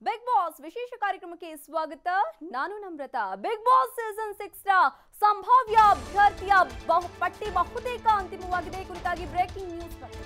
big boss ವಿಶೇಷ ಕಾರ್ಯಕ್ರಮಕ್ಕೆ ಸ್ವಾಗತ ನಾನು Namratha Bigg boss season six ನ ಸಂಭಾವ್ಯ ಅಭ್ಯರ್ಥಿಯ ಬಹು ಪಟ್ಟಿ ಬಹುತೇಕ ಅಂತಿಮವಾಗಿದೆ ಈ ಕುರಿತಾಗಿ ಬ್ರೇಕಿಂಗ್ ನ್ಯೂಸ್ ಬಂದಿದೆ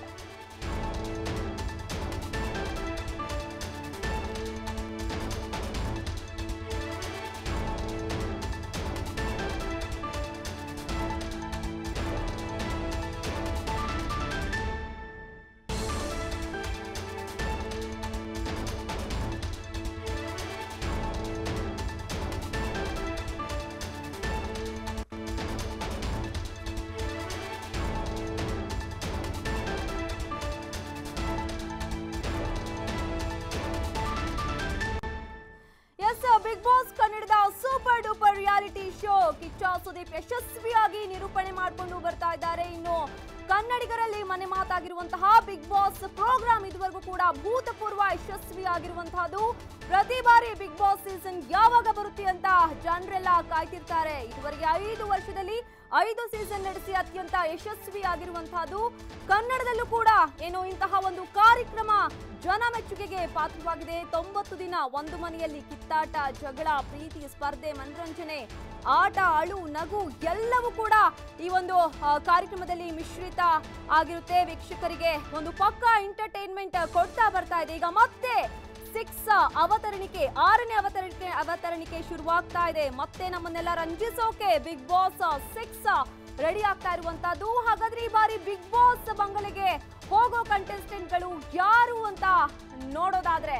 ಎಸ್ ಬಿಗ್ ಬಾಸ್ ಕನ್ನಡದ super duper reality show Kichcha Sudeep ಯಶಸ್ವಿಯಾಗಿ ನಿರೂಪಣೆ ಮಾಡಿಕೊಂಡು ಬರ್ತಾ ಇದ್ದಾರೆ ಇನ್ನು ಕನ್ನಡಿಗರಲ್ಲಿ ಮನೆ ಮಾತಾಗಿರುವಂತಹ ಬಿಗ್ ಬಾಸ್ ಪ್ರೋಗ್ರಾಮ್ ಇದುವರೆಗೂ ಕೂಡ ಭೂತಪೂರ್ವ ಯಶಸ್ವಿಯಾಗಿರುವಂತಹದ್ದು ಪ್ರತಿ ಬಾರಿ ಬಿಗ್ ಬಾಸ್ ಸೀಸನ್ ಯಾವಾಗ ಬರುತ್ತೆ ಅಂತ ಜನರೆಲ್ಲ ಕಾಯ್ತಿರ್ತಾರೆ ಇದುವರೆಗೆ ಐದು ವರ್ಷದಲ್ಲಿ ಐದು ಸೀಸನ್ ನಡೆಸಿ ಅತ್ಯಂತ ಯಶಸ್ವಿಯಾಗಿರುವಂತಹದ್ದು ಕನ್ನಡದಲ್ಲೂ ಕೂಡ ಏನು ಇಂತಹ ಒಂದು ಕಾರ್ಯಕ್ರಮ ಜನ ಮೆಚ್ಚುಗೆಗೆ ಪಾತ್ರವಾಗಿದೆ ತೊಂಬತ್ತು ದಿನ ಒಂದು ಮನೆಯಲ್ಲಿ ಕಿತ್ತಾಟ ಜಗಳ ಪ್ರೀತಿ ಸ್ಪರ್ಧೆ ಮನರಂಜನೆ ಆಟ ಅಳು ನಗು ಎಲ್ಲವೂ ಕೂಡ ಈ ಒಂದು ಆ, ಕಾರ್ಯಕ್ರಮದಲ್ಲಿ ಮಿಶ್ರಿತ ಆಗಿರುತ್ತೆ ವೀಕ್ಷಕರಿಗೆ ಒಂದು ಪಕ್ಕಾ ಎಂಟರ್ಟೈನ್ಮೆಂಟ್ ಕೊಡ್ತಾ ಬರ್ತಾ ಇದೆ ಈಗ ಮತ್ತೆ ಸಿಕ್ಸ್ ಅವತರಣಿಕೆ ಆರನೇ ಅವತರಣಿಕೆ ಅವತರಣಿಕೆ ಶುರುವಾಗ್ತಾ ಇದೆ ಮತ್ತೆ ನಮ್ಮನ್ನೆಲ್ಲ ರಂಜಿಸೋಕೆ ಬಿಗ್ ಬಾಸ್ ಸಿಕ್ಸ್ ರೆಡಿ ಆಗ್ತಾ ಇರುವಂತದ್ದು ಹಾಗಾದ್ರೆ ಈ ಬಾರಿ ಬಿಗ್ ಬಾಸ್ ಬಂಗಲೆಗೆ ಹೋಗೋ ಕಂಟೆಸ್ಟೆಂಟ್ಗಳು ಯಾರು ಅಂತ ನೋಡೋದಾದ್ರೆ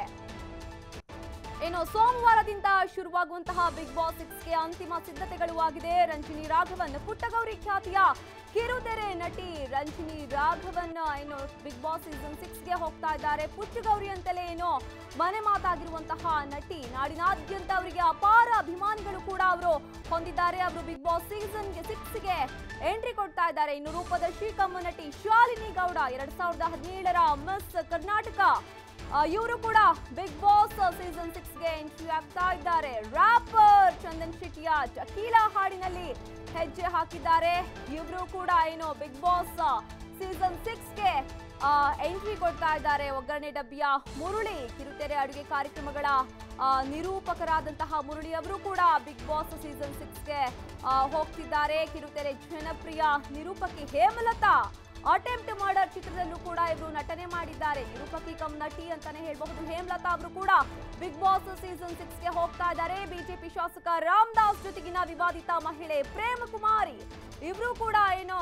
ಏನು ಸೋಮವಾರದಿಂದ ಶುರುವಾಗುವಂತಹ ಬಿಗ್ ಬಾಸ್ ಸಿಕ್ಸ್ಗೆ ಅಂತಿಮ ಸಿದ್ಧತೆಗಳು ಆಗಿದೆ ರಂಜಿನಿ ರಾಘವನ್ ಪುಟ್ಟಗೌರಿ ಖ್ಯಾತಿಯ ಕಿರುತೆರೆ ನಟಿ ರಂಜಿನಿ ರಾಘವನ್ ಏನು ಬಿಗ್ ಬಾಸ್ ಸೀಸನ್ ಸಿಕ್ಸ್ಗೆ ಹೋಗ್ತಾ ಇದ್ದಾರೆ ಪುಟ್ಟಗೌರಿ ಅಂತಲೇ ಏನು ಮನೆ ಮಾತಾಗಿರುವಂತಹ ನಟಿ ನಾಡಿನಾದ್ಯಂತ ಅವರಿಗೆ ಅಪಾರ ಅಭಿಮಾನಿಗಳು ಕೂಡ ಅವರು ಹೊಂದಿದ್ದಾರೆ ಅವರು ಬಿಗ್ ಬಾಸ್ ಸೀಸನ್ಗೆ ಸಿಕ್ಸ್ಗೆ ಎಂಟ್ರಿ ಕೊಡ್ತಾ ಇದ್ದಾರೆ ಇನ್ನು ರೂಪದರ್ಶಿ ಕಮ್ಮ ನಟಿ ಶಾಲಿನಿ ಗೌಡ ಎರಡ್ ಸಾವಿರದ ಹದಿನೇಳರ ಮಿಸ್ ಕರ್ನಾಟಕ ಇವರು ಕೂಡ ಬಿಗ್ ಬಾಸ್ ಸೀಸನ್ ಸಿಕ್ಸ್ಗೆ ಎಂಟ್ರಿ ಆಗ್ತಾ ಇದ್ದಾರೆ ರ್ಯಾಪರ್ ಚಂದನ್ ಶೆಟ್ಟಿಯ ಚಕೀಲ ಹಾಡಿನಲ್ಲಿ ಹೆಜ್ಜೆ ಹಾಕಿದ್ದಾರೆ ಇವರು ಕೂಡ ಏನು ಬಿಗ್ ಬಾಸ್ ಸೀಸನ್ ಸಿಕ್ಸ್ಗೆ ಎಂಟ್ರಿ ಕೊಡ್ತಾ ಇದ್ದಾರೆ ಒಗ್ಗರಣೆ ಡಬ್ಬಿಯ ಮುರುಳಿ ಕಿರುತೆರೆ ಅಡುಗೆ ಕಾರ್ಯಕ್ರಮಗಳ ಆ, ನಿರೂಪಕರಾದಂತಹ ಮುರುಳಿ ಅವರು ಕೂಡ ಬಿಗ್ ಬಾಸ್ ಸೀಸನ್ ಸಿಕ್ಸ್ಗೆ ಹೋಗ್ತಿದ್ದಾರೆ ಕಿರುತೆರೆ ಜನಪ್ರಿಯ ನಿರೂಪಕಿ ಹೇಮಲತಾ ಅಟೆಂಪ್ಟ್ ಮರ್ಡರ್ ಚಿತ್ರದಲ್ಲೂ ಕೂಡ ಇವರು ನಟನೆ ಮಾಡಿದ್ದಾರೆ ನಿರೂಪಕಿ ಕಮ್ ನಟಿ ಅಂತಾನೆ ಹೇಳಬಹುದು ಹೇಮಲತಾ ಅವರು ಕೂಡ ಬಿಗ್ ಬಾಸ್ ಸೀಸನ್ ಸಿಕ್ಸ್ ಗೆ ಹೋಗ್ತಾ ಇದ್ದಾರೆ ಬಿಜೆಪಿ ಶಾಸಕ ರಾಮದಾಸ್ ಜೊತೆಗಿನ ವಿವಾದಿತ ಮಹಿಳೆ ಪ್ರೇಮ ಕುಮಾರಿ ಇವರು ಕೂಡ ಏನು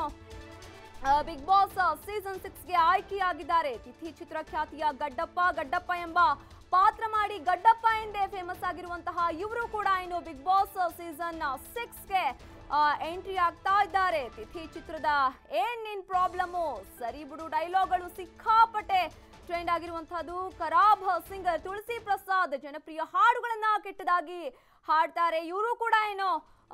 ಬಿಗ್ ಬಾಸ್ ಸೀಸನ್ ಸಿಕ್ಸ್ ಗೆ ಆಯ್ಕೆಯಾಗಿದ್ದಾರೆ ತಿಥಿ ಚಿತ್ರ ಖ್ಯಾತಿಯ ಗಡ್ಡಪ್ಪ ಗಡ್ಡಪ್ಪ ಎಂಬ ಪಾತ್ರ ಮಾಡಿ ಗಡ್ಡಪ್ಪ ಎಂದೇ ಫೇಮಸ್ ಆಗಿರುವಂತಹ ಇವರು ಕೂಡ ಏನು ಬಿಗ್ ಬಾಸ್ ಸೀಸನ್ ಸಿಕ್ಸ್ ಗೆ ಎಂಟ್ರಿ ಆಗ್ತಾ ಇದ್ದಾರೆ ತಿಥಿ ಚಿತ್ರದ ಏನ್ ನಿನ್ ಪ್ರಾಬ್ಲಮ್ಮು ಸರಿ ಬಿಡು ಡೈಲಾಗ್ಗಳು ಸಿಕ್ಕಾಪಟ್ಟೆ ಟ್ರೆಂಡ್ ಆಗಿರುವಂತಹದ್ದು ಖರಾಬ್ ಸಿಂಗರ್ ತುಳಸಿ ಪ್ರಸಾದ್ ಜನಪ್ರಿಯ ಹಾಡುಗಳನ್ನ ಕೆಟ್ಟದಾಗಿ ಹಾಡ್ತಾರೆ ಇವರು ಕೂಡ ಏನು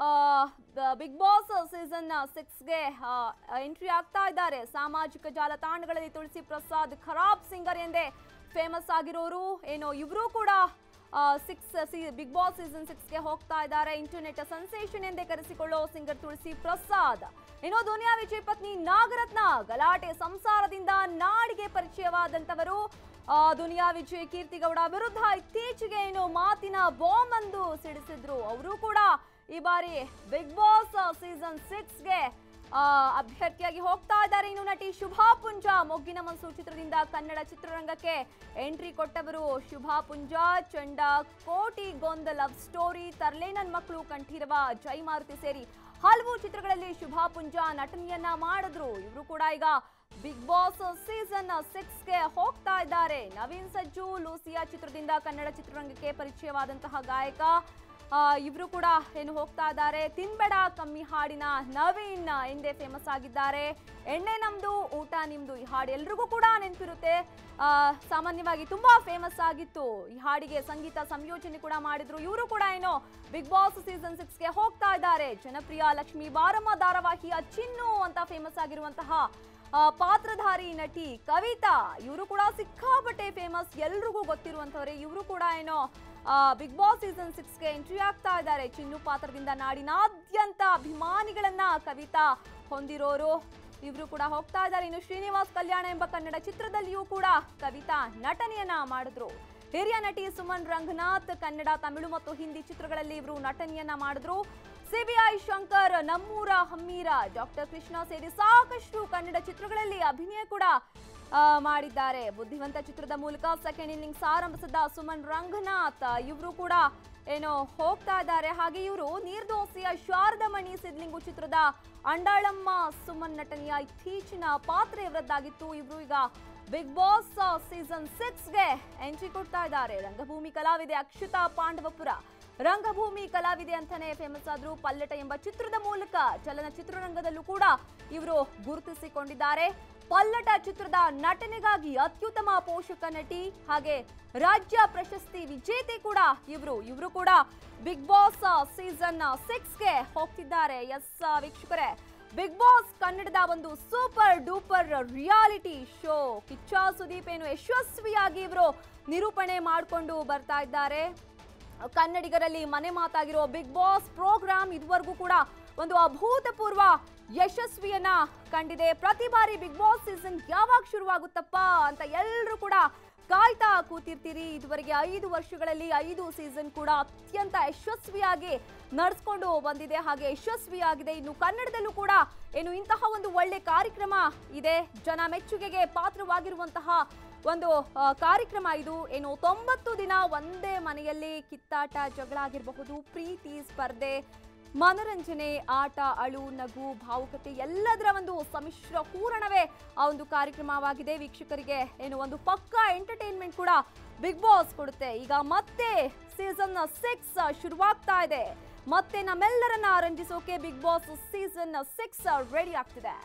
ಬಿಗ್ ಬಾಸ್ ಸೀಸನ್ ಸಿಕ್ಸ್ಗೆ ಎಂಟ್ರಿ ಆಗ್ತಾ ಇದ್ದಾರೆ ಸಾಮಾಜಿಕ ಜಾಲತಾಣಗಳಲ್ಲಿ ತುಳಸಿ ಪ್ರಸಾದ್ ಖರಾಬ್ ಸಿಂಗರ್ ಎಂದೇ ಫೇಮಸ್ ಆಗಿರೋರು ಏನು ಇವರು ಕೂಡ ಸಿಕ್ಸ್ ಬಿಗ್ ಬಾಸ್ ಸೀಸನ್ ಸಿಕ್ಸ್ಗೆ ಹೋಗ್ತಾ ಇದ್ದಾರೆ ಇಂಟರ್ನೆಟ್ ಸೆನ್ಸೇಷನ್ ಎಂದೇ ಕರೆಸಿಕೊಳ್ಳೋ ಸಿಂಗರ್ ತುಳಸಿ ಪ್ರಸಾದ್ ಇನ್ನು ದುನಿಯಾ ವಿಜಯ್ ಪತ್ನಿ ನಾಗರತ್ನ ಗಲಾಟೆ ಸಂಸಾರದಿಂದ ನಾಡಿಗೆ ಪರಿಚಯವಾದಂತವರು ಆ, ದುನಿಯಾ ವಿಜಯ್ ಕೀರ್ತಿಗೌಡ ವಿರುದ್ಧ ಇತ್ತೀಚೆಗೆ ಏನು ಮಾತಿನ ಬಾಂಬ್ ಅಂದು ಸಿಡಿಸಿದ್ರು ಅವರು ಕೂಡ ಈ ಬಾರಿ ಬಿಗ್ ಬಾಸ್ ಸೀಸನ್ ಸಿಕ್ಸ್ಗೆ ಅಭ್ಯರ್ಥಿಯಾಗಿ ಹೋಗ್ತಾ ಇದ್ದಾರೆ ಇನ್ನು ನಟಿ ಶುಭಾ ಪುಂಜ ಮೊಗ್ಗಿನ ಮನ್ಸು ಚಿತ್ರದಿಂದ ಕನ್ನಡ ಚಿತ್ರರಂಗಕ್ಕೆ ಎಂಟ್ರಿ ಕೊಟ್ಟವರು ಶುಭಾ ಪುಂಜ ಚಂಡ ಕೋಟಿ ಗೊಂದ ಲವ್ ಸ್ಟೋರಿ ತರ್ಲೆ ನನ್ ಮಕ್ಕಳು ಕಂಠೀರವ ಜೈ ಮಾರುತಿ ಸೇರಿ ಹಲವು ಚಿತ್ರಗಳಲ್ಲಿ ಶುಭಾ ಪುಂಜ ನಟನೆಯನ್ನ ಮಾಡಿದ್ರು ಇವರು ಕೂಡ ಈಗ ಬಿಗ್ ಬಾಸ್ ಸೀಸನ್ ಸಿಕ್ಸ್ಗೆ ಹೋಗ್ತಾ ಇದ್ದಾರೆ ನವೀನ್ ಸಜ್ಜು ಲೂಸಿಯಾ ಚಿತ್ರದಿಂದ ಕನ್ನಡ ಚಿತ್ರರಂಗಕ್ಕೆ ಪರಿಚಯವಾದಂತಹ ಗಾಯಕ ಇವರು ಕೂಡ ಏನು ಹೋಗ್ತಾ ಇದ್ದಾರೆ ತಿನ್ಬೇಡ ಕಮ್ಮಿ ಹಾಡಿನ ನವೀನ್ ಎಂದೇ ಫೇಮಸ್ ಆಗಿದ್ದಾರೆ ಎಣ್ಣೆ ನಮ್ದು ಊಟ ನಿಮ್ದು ಈ ಹಾಡು ಎಲ್ರಿಗೂ ಕೂಡ ನೆನಪಿರುತ್ತೆ ಆ, ಸಾಮಾನ್ಯವಾಗಿ ತುಂಬಾ ಫೇಮಸ್ ಆಗಿತ್ತು ಈ ಹಾಡಿಗೆ ಸಂಗೀತ ಸಂಯೋಜನೆ ಕೂಡ ಮಾಡಿದ್ರು ಇವರು ಕೂಡ ಏನು ಬಿಗ್ ಬಾಸ್ ಸೀಸನ್ ಸಿಕ್ಸ್ಗೆ ಹೋಗ್ತಾ ಇದ್ದಾರೆ ಜನಪ್ರಿಯ ಲಕ್ಷ್ಮೀ ಬಾರಮ್ಮ ಧಾರಾವಾಹಿಯ ಚಿನ್ನು ಅಂತ ಫೇಮಸ್ ಆಗಿರುವಂತಹ ಆ, ಪಾತ್ರಧಾರಿ ನಟಿ ಕವಿತಾ ಇವರು ಕೂಡ ಸಿಕ್ಕಾಪಟ್ಟೆ ಫೇಮಸ್ ಎಲ್ರಿಗೂ ಗೊತ್ತಿರುವಂತವ್ರೆ ಇವರು ಕೂಡ ಏನೋ ಬಿಗ್ ಬಾಸ್ ಸೀಸನ್ ಸಿಕ್ಸ್ಗೆ ಎಂಟ್ರಿ ಆಗ್ತಾ ಇದ್ದಾರೆ ಚಿನ್ನು ಪಾತ್ರದಿಂದ ನಾಡಿನಾದ್ಯಂತ ಅಭಿಮಾನಿಗಳನ್ನ ಕವಿತಾ ಹೊಂದಿರೋರು ಇವರು ಕೂಡ ಹೋಗ್ತಾ ಇದ್ದಾರೆ ಇನ್ನು ಶ್ರೀನಿವಾಸ್ ಕಲ್ಯಾಣ ಎಂಬ ಕನ್ನಡ ಚಿತ್ರದಲ್ಲಿಯೂ ಕೂಡ ಕವಿತಾ ನಟನೆಯನ್ನ ಮಾಡಿದ್ರು ಹಿರಿಯ ನಟಿ ಸುಮನ್ ರಂಗನಾಥ್ ಕನ್ನಡ ತಮಿಳು ಮತ್ತು ಹಿಂದಿ ಚಿತ್ರಗಳಲ್ಲಿ ಇವರು ನಟನೆಯನ್ನ ಮಾಡಿದ್ರು ಸಿಬಿಐ ಶಂಕರ್ ನಮ್ಮೂರ ಹಮ್ಮೀರ ಡಾಕ್ಟರ್ ಕೃಷ್ಣ ಸೇರಿ ಸಾಕಷ್ಟು ಕನ್ನಡ ಚಿತ್ರಗಳಲ್ಲಿ ಅಭಿನಯ ಕೂಡ ಆ, ಮಾಡಿದ್ದಾರೆ ಬುದ್ಧಿವಂತ ಚಿತ್ರದ ಮೂಲಕ ಸೆಕೆಂಡ್ ಇನ್ನಿಂಗ್ಸ್ ಆರಂಭಿಸಿದ ಸುಮನ್ ರಂಗನಾಥ್ ಇವರು ಕೂಡ ಏನೋ ಹೋಗ್ತಾ ಇದ್ದಾರೆ ಹಾಗೆ ಇವರು ನೀರ್ದೋಸೆಯ ಶಾರದಮಣಿ ಸಿದ್ಲಿಂಗು ಚಿತ್ರದ ಅಂಡಾಳಮ್ಮ ಸುಮನ್ ನಟನೆಯ ಇತ್ತೀಚಿನ ಪಾತ್ರ ಇವರದ್ದಾಗಿತ್ತು ಇವರು ಈಗ ಬಿಗ್ ಬಾಸ್ ಸೀಸನ್ ಸಿಕ್ಸ್ಗೆ ಎಂಟ್ರಿ ಕೊಡ್ತಾ ಇದ್ದಾರೆ ರಂಗಭೂಮಿ ಕಲಾವಿದೆ ಅಕ್ಷತಾ ಪಾಂಡವಪುರ ರಂಗಭೂಮಿ ಕಲಾವಿದೆ ಅಂತಾನೆ ಫೇಮಸ್ ಆದ್ರು ಪಲ್ಲಟ ಎಂಬ ಚಿತ್ರದ ಮೂಲಕ ಚಲನಚಿತ್ರರಂಗದಲ್ಲೂ ಕೂಡ ಇವರು ಗುರುತಿಸಿಕೊಂಡಿದ್ದಾರೆ ಪಲ್ಲಟ ಚಿತ್ರದ ನಟನೆಗಾಗಿ ಅತ್ಯುತ್ತಮ ಪೋಷಕ ನಟಿ ಹಾಗೆ ರಾಜ್ಯ ಪ್ರಶಸ್ತಿ ವಿಜೇತೆ ಕೂಡ ಇವರು ಇವರು ಕೂಡ ಬಿಗ್ ಬಾಸ್ ಸೀಸನ್ ಸಿಕ್ಸ್ಗೆ ಹೋಗ್ತಿದ್ದಾರೆ ಎಸ್ ವೀಕ್ಷಕರೇ ಬಿಗ್ ಬಾಸ್ ಕನ್ನಡದ ಒಂದು super duper reality show Kichcha Sudeep ಏನು ಯಶಸ್ವಿಯಾಗಿ ಇವರು ನಿರೂಪಣೆ ಮಾಡಿಕೊಂಡು ಬರ್ತಾ ಇದ್ದಾರೆ ಕನ್ನಡಿಗರಲ್ಲಿ ಮನೆ ಮಾತಾಗಿರೋ ಬಿಗ್ ಬಾಸ್ ಪ್ರೋಗ್ರಾಮ್ ಇದುವರೆಗೂ ಕೂಡ ಒಂದು ಅಭೂತಪೂರ್ವ ಯಶಸ್ವಿಯನ್ನ ಕಂಡಿದೆ ಪ್ರತಿ ಬಾರಿ ಬಿಗ್ ಬಾಸ್ ಸೀಸನ್ ಯಾವಾಗ ಶುರುವಾಗುತ್ತಪ್ಪ ಅಂತ ಎಲ್ಲರೂ ಕೂಡ ಕಾಯ್ತಾ ಕೂತಿರ್ತೀರಿ ಇದುವರೆಗೆ ಐದು ವರ್ಷಗಳಲ್ಲಿ ಐದು ಸೀಸನ್ ಕೂಡ ಅತ್ಯಂತ ಯಶಸ್ವಿಯಾಗಿ ನಡೆಸ್ಕೊಂಡು ಬಂದಿದೆ ಹಾಗೆ ಯಶಸ್ವಿಯಾಗಿದೆ ಇನ್ನು ಕನ್ನಡದಲ್ಲೂ ಕೂಡ ಏನು ಇಂತಹ ಒಂದು ಒಳ್ಳೆ ಕಾರ್ಯಕ್ರಮ ಇದೆ ಜನ ಮೆಚ್ಚುಗೆಗೆ ಪಾತ್ರವಾಗಿರುವಂತಹ ಒಂದು ಆ, ಕಾರ್ಯಕ್ರಮ ಇದು ಏನು ತೊಂಬತ್ತು ದಿನ ಒಂದೇ ಮನೆಯಲ್ಲಿ ಕಿತ್ತಾಟ ಜಗಳ ಆಗಿರಬಹುದು ಪ್ರೀತಿ ಸ್ಪರ್ಧೆ ಮನರಂಜನೆ ಆಟ ಅಳು ನಗು ಭಾವುಕತೆ ಎಲ್ಲದರ ಒಂದು ಸಮ್ಮಿಶ್ರ ಹೂರಣವೇ ಆ ಒಂದು ಕಾರ್ಯಕ್ರಮವಾಗಿದೆ ವೀಕ್ಷಕರಿಗೆ ಏನು ಒಂದು ಪಕ್ಕಾ ಎಂಟರ್ಟೈನ್ಮೆಂಟ್ ಕೂಡ ಬಿಗ್ ಬಾಸ್ ಕೊಡುತ್ತೆ ಈಗ ಮತ್ತೆ ಸೀಸನ್ ಸಿಕ್ಸ್ ಶುರುವಾಗ್ತಾ ಇದೆ ಮತ್ತೆ ನಮ್ಮೆಲ್ಲರನ್ನ ರಂಜಿಸೋಕೆ big boss season six ready ಆಗ್ತಿದೆ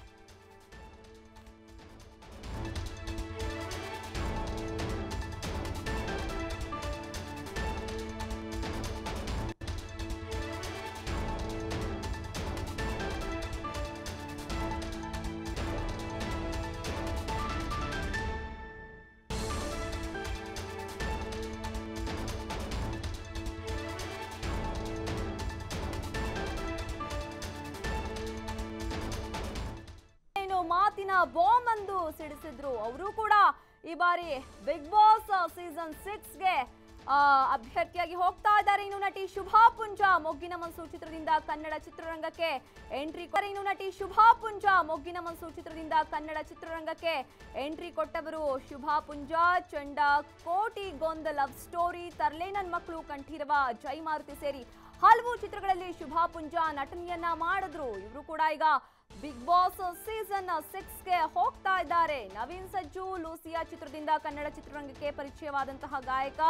ಏನು ಮಾತಿನ ಬಾಂಬ್ ಅಂದು ಸಿಡಿಸಿದ್ರು ಅವರು ಕೂಡ ಈ ಬಾರಿ ಬಿಗ್ ಬಾಸ್ ಸೀಸನ್ ಸಿಕ್ಸ್ಗೆ ಅಭ್ಯರ್ಥಿಯಾಗಿ ಹೋಗ್ತಾ ಇದ್ದಾರೆ ಇನ್ನು ನಟಿ ಶುಭಾ ಪುಂಜ ಮೊಗ್ಗಿನ ಮನ್ಸೂರ್ ಚಿತ್ರದಿಂದ ಕನ್ನಡ ಚಿತ್ರರಂಗಕ್ಕೆ ಎಂಟ್ರಿ ಇನ್ನು ನಟಿ ಶುಭಾ ಪುಂಜ ಮೊಗ್ಗಿನ ಮನ್ಸೂರ್ ಚಿತ್ರದಿಂದ ಕನ್ನಡ ಚಿತ್ರರಂಗಕ್ಕೆ ಎಂಟ್ರಿ ಕೊಟ್ಟವರು ಶುಭಾ ಪುಂಜ ಚಂಡ ಕೋಟಿ ಗೊಂದ ಲವ್ ಸ್ಟೋರಿ ತರ್ಲೆ ನನ್ ಮಕ್ಕಳು ಕಂಠೀರವ ಜೈ ಮಾರುತಿ ಸೇರಿ ಹಲವು ಚಿತ್ರಗಳಲ್ಲಿ ಶುಭಾ ಪುಂಜ ನಟನೆಯನ್ನ ಮಾಡಿದ್ರು ಇವರು ಕೂಡ ಈಗ ಬಿಗ್ ಬಾಸ್ ಸೀಸನ್ ಸಿಕ್ಸ್ಗೆ ಹೋಗ್ತಾ ಇದ್ದಾರೆ ನವೀನ್ ಸಜ್ಜು ಲೂಸಿಯಾ ಚಿತ್ರದಿಂದ ಕನ್ನಡ ಚಿತ್ರರಂಗಕ್ಕೆ ಪರಿಚಯವಾದಂತಹ ಗಾಯಕ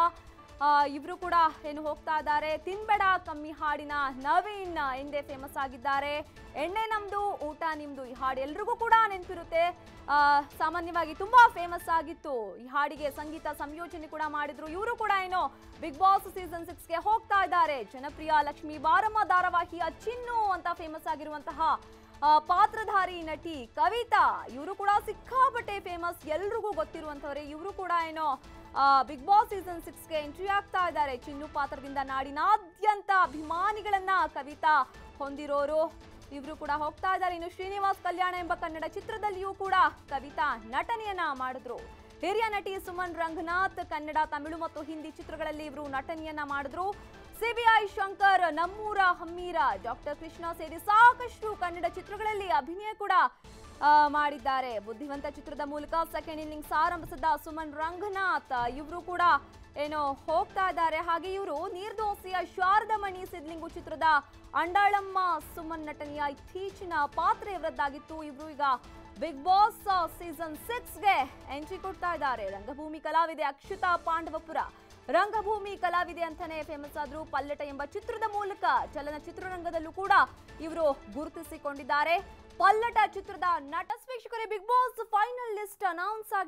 ಇವರು ಕೂಡ ಏನು ಹೋಗ್ತಾ ಇದ್ದಾರೆ ತಿನ್ಬೇಡ ಕಮ್ಮಿ ಹಾಡಿನ ನವೀನ್ ಎಂದೇ ಫೇಮಸ್ ಆಗಿದ್ದಾರೆ ಎಣ್ಣೆ ನಮ್ದು ಊಟ ನಿಮ್ದು ಈ ಹಾಡು ಎಲ್ರಿಗೂ ಕೂಡ ನೆನಪಿರುತ್ತೆ ಆ, ಸಾಮಾನ್ಯವಾಗಿ ತುಂಬಾ ಫೇಮಸ್ ಆಗಿತ್ತು ಈ ಹಾಡಿಗೆ ಸಂಗೀತ ಸಂಯೋಜನೆ ಕೂಡ ಮಾಡಿದ್ರು ಇವರು ಕೂಡ ಏನೋ ಬಿಗ್ ಬಾಸ್ ಸೀಸನ್ ಸಿಕ್ಸ್ಗೆ ಹೋಗ್ತಾ ಇದ್ದಾರೆ ಜನಪ್ರಿಯ ಲಕ್ಷ್ಮೀ ಬಾರಮ್ಮ ಧಾರಾವಾಹಿಯ ಚಿನ್ನು ಅಂತ ಫೇಮಸ್ ಆಗಿರುವಂತಹ ಆ, ಪಾತ್ರಧಾರಿ ನಟಿ ಕವಿತಾ ಇವರು ಕೂಡ ಸಿಕ್ಕಾಪಟ್ಟೆ ಫೇಮಸ್ ಎಲ್ರಿಗೂ ಗೊತ್ತಿರುವಂತವ್ರೆ ಇವರು ಕೂಡ ಏನೋ ಬಿಗ್ ಬಾಸ್ ಸೀಸನ್ ಸಿಕ್ಸ್ಗೆ ಎಂಟ್ರಿ ಆಗ್ತಾ ಇದ್ದಾರೆ ಚಿನ್ನು ಪಾತ್ರದಿಂದ ನಾಡಿನಾದ್ಯಂತ ಅಭಿಮಾನಿಗಳನ್ನ ಕವಿತಾ ಹೊಂದಿರೋರು ಇವರು ಕೂಡ ಹೋಗ್ತಾ ಇದ್ದಾರೆ ಇನ್ನು ಶ್ರೀನಿವಾಸ್ ಕಲ್ಯಾಣ ಎಂಬ ಕನ್ನಡ ಚಿತ್ರದಲ್ಲಿಯೂ ಕೂಡ ಕವಿತಾ ನಟನೆಯನ್ನ ಮಾಡಿದ್ರು ಹಿರಿಯ ನಟಿ ಸುಮನ್ ರಂಗನಾಥ್ ಕನ್ನಡ ತಮಿಳು ಮತ್ತು ಹಿಂದಿ ಚಿತ್ರಗಳಲ್ಲಿ ಇವರು ನಟನೆಯನ್ನ ಮಾಡಿದ್ರು ಸಿಬಿಐ ಶಂಕರ್ ನಮ್ಮೂರ ಹಮ್ಮೀರ ಡಾಕ್ಟರ್ ಕೃಷ್ಣ ಸೇರಿ ಸಾಕಷ್ಟು ಕನ್ನಡ ಚಿತ್ರಗಳಲ್ಲಿ ಅಭಿನಯ ಕೂಡ ಆ, ಮಾಡಿದ್ದಾರೆ ಬುದ್ಧಿವಂತ ಚಿತ್ರದ ಮೂಲಕ ಸೆಕೆಂಡ್ ಇನ್ನಿಂಗ್ಸ್ ಆರಂಭಿಸಿದ ಸುಮನ್ ರಂಗನಾಥ್ ಇವರು ಕೂಡ ಏನೋ ಹೋಗ್ತಾ ಇದ್ದಾರೆ ಹಾಗೆ ಇವರು ನೀರ್ದೋಸೆಯ ಶಾರದಮಣಿ ಸಿದ್ಲಿಂಗು ಚಿತ್ರದ ಅಂಡಾಳಮ್ಮ ಸುಮನ್ ನಟನೆಯ ಇತ್ತೀಚಿನ ಪಾತ್ರ ಇವರದ್ದಾಗಿತ್ತು ಇವರು ಈಗ ಬಿಗ್ ಬಾಸ್ ಸೀಸನ್ ಸಿಕ್ಸ್ಗೆ ಎಂಟ್ರಿ ಕೊಡ್ತಾ ಇದ್ದಾರೆ ರಂಗಭೂಮಿ ಕಲಾವಿದೆ ಅಕ್ಷತಾ ಪಾಂಡವಪುರ ರಂಗಭೂಮಿ ಕಲಾವಿದೆ ಅಂತಾನೆ ಫೇಮಸ್ ಆದ್ರು ಪಲ್ಲಟ ಎಂಬ ಚಿತ್ರದ ಮೂಲಕ ಚಲನಚಿತ್ರರಂಗದಲ್ಲೂ ಕೂಡ ಇವರು ಗುರುತಿಸಿಕೊಂಡಿದ್ದಾರೆ ಪಲ್ಲಟ ಚಿತ್ರದ ನಟ ವೀಕ್ಷಕರೇ big boss final list announce ಆಗಿ